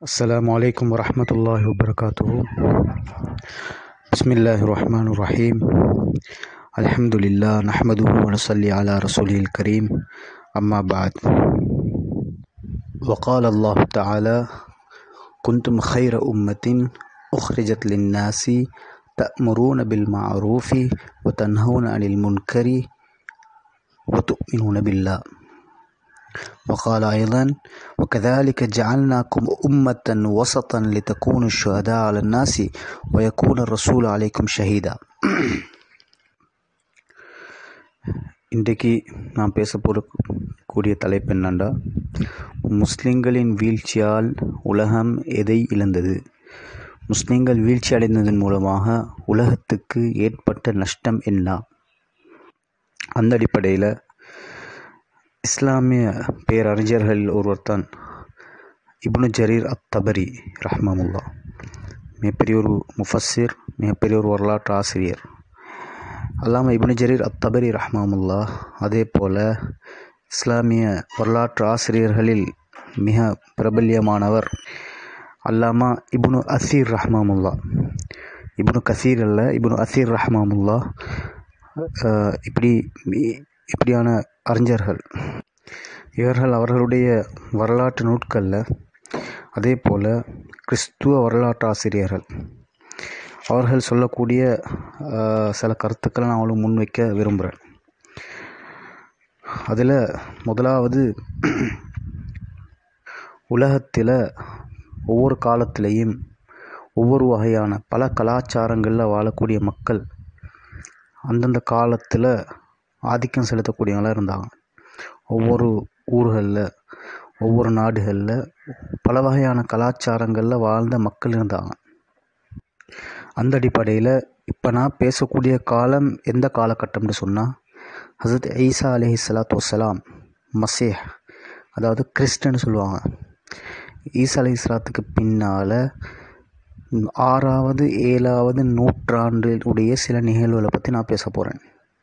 السلام عليكم ورحمة الله وبركاته بسم الله الرحمن الرحيم الحمد لله نحمده ونصلي على رسوله الكريم أما بعد وقال الله تعالى كنتم خير أمة أخرجت للناس تأمرون بالمعروف وتنهون عن المنكر وتؤمنون بالله وقال أيضا وكذلك جعلناكم أمة وسطا لتكونوا الشهداء على الناس ويكون الرسول عليكم شهيدا இன்றைக்கு நான் பேச போகிற கூடிய தலைப்பு என்னண்டா முஸ்லிம்களின் வீழ்ச்சியால் உலகம் எதை இழந்தது முஸ்லிம்கள் வீழ்ச்சி அடைந்ததன் மூலமாக உலகத்துக்கு ஏற்பட்ட நஷ்டம் என்ன அந்த அடிப்படையில் இஸ்லாமிய பேரறிஞர்கள் ஒருவர் தான் இப்னு ஜரீர் அத் தபரி ரஹ்மமுல்லா மிகப்பெரிய ஒரு முஃபஸிர் மிகப்பெரிய ஒரு வரலாற்று ஆசிரியர் அல்லாம இப்னு ஜரீர் அத் தபரி ரஹ்மமுல்லா அதே போல் இஸ்லாமிய வரலாற்று ஆசிரியர்களில் மிக பிரபல்யமானவர் அல்லாமா இப்னு அசீர் ரஹ்மமுல்லா இப்னு கசீர் அல்ல இப்னு அசீர் ரஹ்மமுல்லா இப்படி இப்படியான அறிஞர்கள் இவர்கள் அவர்களுடைய வரலாற்று நூட்களில் அதே போல் கிறிஸ்துவ வரலாற்று ஆசிரியர்கள் அவர்கள் சொல்லக்கூடிய சில கருத்துக்களை நான் அவளும் முன்வைக்க விரும்புகிறேன் அதில் முதலாவது உலகத்தில் ஒவ்வொரு காலத்திலையும் ஒவ்வொரு வகையான பல கலாச்சாரங்களில் வாழக்கூடிய மக்கள் அந்தந்த காலத்தில் ஆதிக்கம் செலுத்தக்கூடியவங்களாக இருந்தாங்க ஒவ்வொரு ஊர்களில் ஒவ்வொரு நாடுகளில் பல வகையான கலாச்சாரங்களில் வாழ்ந்த மக்கள் இருந்தாங்க அந்த அடிப்படையில் இப்போ நான் பேசக்கூடிய காலம் எந்த காலகட்டம்னு சொன்னால் ஹசரத் ஈசா அலஹி சலாத்து வலாம் மசேஹ் அதாவது கிறிஸ்டன்னு சொல்லுவாங்க ஈசா அலி இஸ்லாத்துக்கு பின்னால் ஆறாவது ஏழாவது நூற்றாண்டுடைய சில நிகழ்வுகளை பற்றி நான் பேச போகிறேன்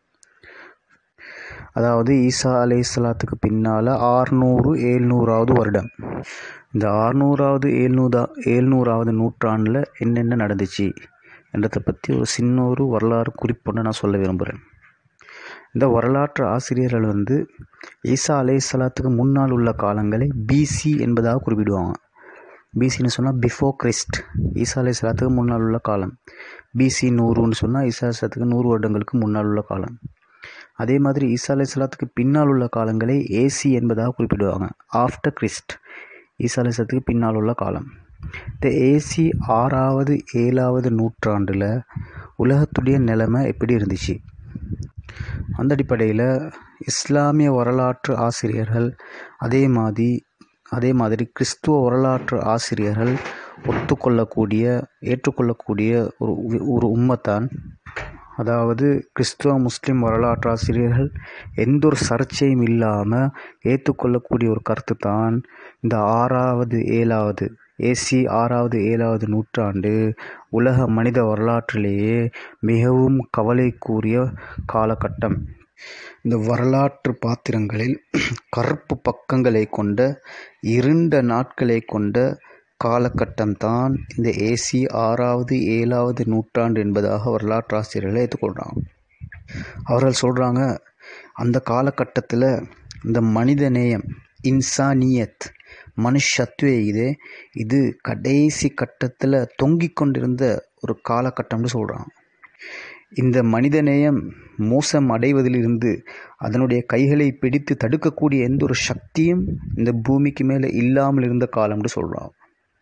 அதாவது ஈசா அலை இஸ்லாத்துக்கு பின்னால் ஆறுநூறு ஏழ்நூறாவது வருடம் இந்த ஆறுநூறாவது ஏழ்நூறா ஏழ்நூறாவது நூற்றாண்டில் என்னென்ன நடந்துச்சு என்றதை பற்றி ஒரு சின்ன ஒரு வரலாறு குறிப்பொன்று நான் சொல்ல விரும்புகிறேன் இந்த வரலாற்று ஆசிரியர்கள் வந்து ஈசா அலை இஸ்லாத்துக்கு முன்னால் உள்ள காலங்களை பிசி என்பதாக குறிப்பிடுவாங்க பிசின்னு சொன்னால் பிஃபோர் கிறிஸ்ட் ஈசா அலை இஸ்லாத்துக்கு முன்னால் உள்ள காலம் பிசி நூறுன்னு சொன்னால் ஈசா இஸ்லாத்துக்கு நூறு வருடங்களுக்கு முன்னால் உள்ள காலம் அதே மாதிரி ஈசா அலி இஸ்லாத்துக்கு பின்னால் உள்ள காலங்களை ஏசி என்பதாக குறிப்பிடுவாங்க ஆஃப்டர் கிறிஸ்ட் ஈசா அலி இஸ்லாத்துக்கு பின்னால் உள்ள காலம் இந்த ஏசி ஆறாவது ஏழாவது நூற்றாண்டில் உலகத்துடைய நிலைமை எப்படி இருந்துச்சு அந்த அடிப்படையில் இஸ்லாமிய வரலாற்று ஆசிரியர்கள் அதே மாதிரி அதே மாதிரி கிறிஸ்துவ வரலாற்று ஆசிரியர்கள் ஒத்துக்கொள்ளக்கூடிய ஏற்றுக்கொள்ளக்கூடிய ஒரு ஒரு உண்மைத்தான் அதாவது கிறிஸ்துவ முஸ்லீம் வரலாற்றாசிரியர்கள் எந்த ஒரு சர்ச்சையும் இல்லாமல் ஏற்றுக்கொள்ளக்கூடிய ஒரு கருத்து தான் இந்த ஆறாவது ஏழாவது ஏசி ஆறாவது ஏழாவது நூற்றாண்டு உலக மனித வரலாற்றிலேயே மிகவும் கவலைக்குரிய காலகட்டம் இந்த வரலாற்று பாத்திரங்களில் கருப்பு பக்கங்களை கொண்ட இருண்ட நாட்களை கொண்ட காலகட்டம்தான் இந்த ஏசி ஆறாவது ஏழாவது நூற்றாண்டு என்பதாக வரலாற்றாசிரியர்களை ஏற்றுக்கொள்கிறாங்க அவர்கள் சொல்கிறாங்க அந்த காலகட்டத்தில் இந்த மனித நேயம் இன்சானியத் மனுஷத்துவே இது இது கடைசி கட்டத்தில் தொங்கிக் கொண்டிருந்த ஒரு காலகட்டம்னு சொல்கிறாங்க இந்த மனிதநேயம் மோசம் அடைவதிலிருந்து அதனுடைய கைகளை பிடித்து தடுக்கக்கூடிய எந்த ஒரு சக்தியும் இந்த பூமிக்கு மேலே இல்லாமல் இருந்த காலம்னு சொல்கிறான்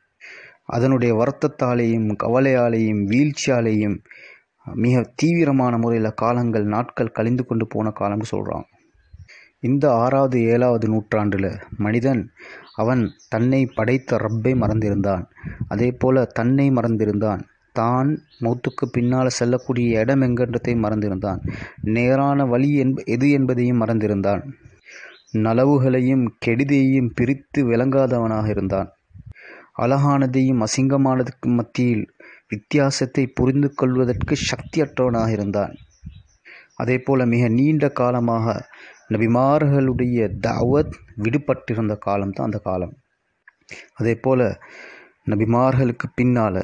அதனுடைய வருத்தத்தாலேயும் கவலையாலேயும் வீழ்ச்சியாலேயும் மிக தீவிரமான முறையில் காலங்கள் நாட்கள் கழிந்து கொண்டு போன காலம்னு சொல்கிறான் இந்த ஆறாவது ஏழாவது நூற்றாண்டில் மனிதன் அவன் தன்னை படைத்த ரப்பை மறந்திருந்தான் அதே போல் தன்னை மறந்திருந்தான் தான் மௌத்துக்கு பின்னால் செல்லக்கூடிய இடம் எங்கன்றதை மறந்திருந்தான் நேரான வழி என்ப எது என்பதையும் மறந்திருந்தான் நலவுகளையும் கெடுதியையும் பிரித்து விளங்காதவனாக இருந்தான் அழகானதையும் அசிங்கமானதுக்கு மத்தியில் வித்தியாசத்தை புரிந்து கொள்வதற்கு சக்தியற்றவனாக இருந்தான் அதே போல் மிக நீண்ட காலமாக நபிமார்களுடைய தாவத் விடுபட்டிருந்த காலம் தான் அந்த காலம் அதே போல் நபிமார்களுக்கு பின்னால்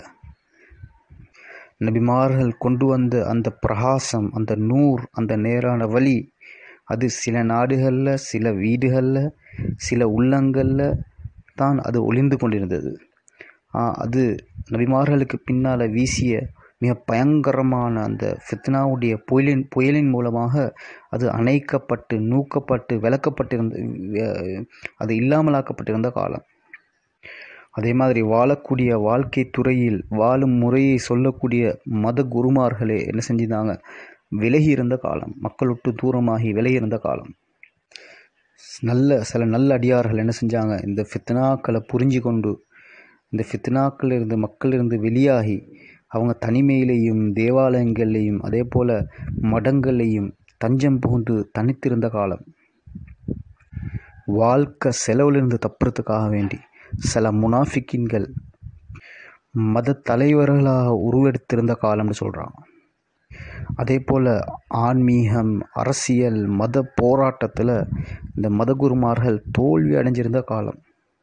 நபிமார்கள் கொண்டு வந்த அந்த பிரகாசம் அந்த நூர் அந்த நேரான வழி அது சில நாடுகளில் சில வீடுகளில் சில உள்ளங்களில் தான் அது ஒளிந்து கொண்டிருந்தது அது நபிமார்களுக்கு பின்னால் வீசிய மிக பயங்கரமான அந்த ஃபித்னாவுடைய புயலின் புயலின் மூலமாக அது அணைக்கப்பட்டு நூக்கப்பட்டு விளக்கப்பட்டிருந்த அது இல்லாமலாக்கப்பட்டிருந்த காலம் அதே மாதிரி வாழக்கூடிய வாழ்க்கை துறையில் வாழும் முறையை சொல்லக்கூடிய மத குருமார்களே என்ன செஞ்சிருந்தாங்க விலகி இருந்த காலம் மக்கள் விட்டு தூரமாகி விலகி இருந்த காலம் நல்ல சில நல்ல அடியார்கள் என்ன செஞ்சாங்க இந்த ஃபித்னாக்களை புரிஞ்சு கொண்டு இந்த ஃபித்னாக்கள் இருந்து மக்கள் இருந்து வெளியாகி அவங்க தனிமையிலையும் தேவாலயங்கள்லையும் அதே போல் மடங்கள்லையும் தஞ்சம் புகுந்து தனித்திருந்த காலம் வாழ்க்கை செலவிலிருந்து தப்புறதுக்காக வேண்டி சில முனாஃபிக்கின்கள் மத தலைவர்களாக உருவெடுத்திருந்த காலம்னு சொல்கிறாங்க அதே போல் ஆன்மீகம் அரசியல் மத போராட்டத்தில் இந்த மதகுருமார்கள் தோல்வி அடைஞ்சிருந்த காலம்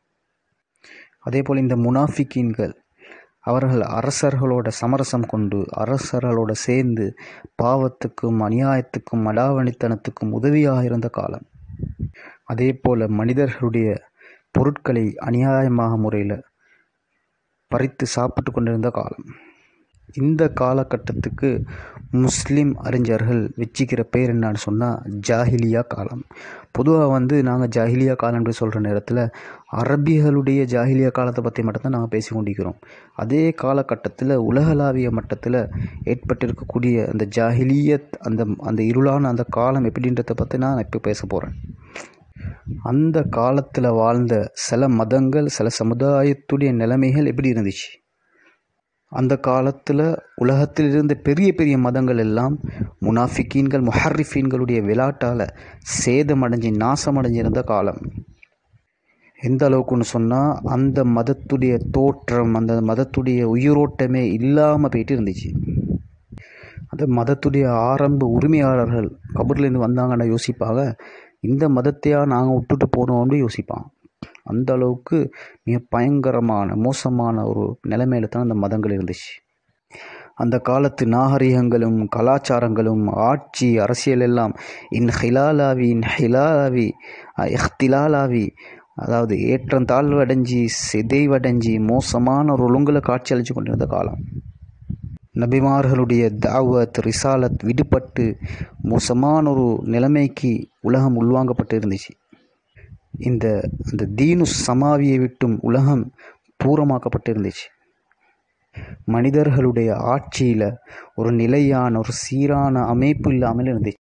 அதே போல் இந்த முனாஃபிக்கீன்கள் அவர்கள் அரசர்களோட சமரசம் கொண்டு அரசர்களோட சேர்ந்து பாவத்துக்கும் அநியாயத்துக்கும் அடாவணித்தனத்துக்கும் உதவியாக இருந்த காலம் அதே போல் மனிதர்களுடைய பொருட்களை அநியாயமாக முறையில் பறித்து சாப்பிட்டு கொண்டிருந்த காலம் இந்த காலகட்டத்துக்கு முஸ்லீம் அறிஞர்கள் வச்சுக்கிற பேர் என்னன்னு சொன்னால் ஜாஹிலியா காலம் பொதுவாக வந்து நாங்கள் ஜாஹிலியா காலம்னு சொல்கிற நேரத்தில் அரபிகளுடைய ஜாஹிலியா காலத்தை பற்றி மட்டும்தான் நாங்கள் பேசி கொண்டிருக்கிறோம் அதே காலகட்டத்தில் உலகளாவிய மட்டத்தில் ஏற்பட்டிருக்கக்கூடிய அந்த ஜாஹிலியத் அந்த அந்த இருளான அந்த காலம் எப்படின்றத பற்றி நான் இப்போ பேச போகிறேன் அந்த காலத்தில் வாழ்ந்த சில மதங்கள் சில சமுதாயத்துடைய நிலைமைகள் எப்படி இருந்துச்சு அந்த காலத்தில் உலகத்தில் இருந்த பெரிய பெரிய மதங்கள் எல்லாம் முனாஃபிக்கீன்கள் முஹர்ரிஃபீன்களுடைய விளையாட்டால் சேதமடைஞ்சு நாசமடைஞ்சிருந்த காலம் எந்த அளவுக்குன்னு சொன்னால் அந்த மதத்துடைய தோற்றம் அந்த மதத்துடைய உயிரோட்டமே இல்லாமல் போயிட்டு இருந்துச்சு அந்த மதத்துடைய ஆரம்ப உரிமையாளர்கள் கபர்லேருந்து வந்தாங்கன்னா யோசிப்பாங்க இந்த மதத்தையா நாங்கள் விட்டுட்டு போனோம்னு யோசிப்பான் அந்த அளவுக்கு மிக பயங்கரமான மோசமான ஒரு நிலைமையில தான் அந்த மதங்கள் இருந்துச்சு அந்த காலத்து நாகரிகங்களும் கலாச்சாரங்களும் ஆட்சி அரசியல் எல்லாம் இன் ஹிலாலாவி இன் ஹிலாலாவி இஹ்திலாலாவி அதாவது ஏற்றம் தாழ்வடைஞ்சி சிதைவடைஞ்சி மோசமான ஒரு ஒழுங்குல காட்சி அளித்து கொண்டிருந்த காலம் நபிமார்களுடைய தாவத் ரிசாலத் விடுபட்டு மோசமான ஒரு நிலைமைக்கு உலகம் உள்வாங்கப்பட்டு இருந்துச்சு இந்த இந்த தீனு சமாவியை விட்டும் உலகம் பூரமாக்கப்பட்டு இருந்துச்சு மனிதர்களுடைய ஆட்சியில் ஒரு நிலையான ஒரு சீரான அமைப்பு இல்லாமல் இருந்துச்சு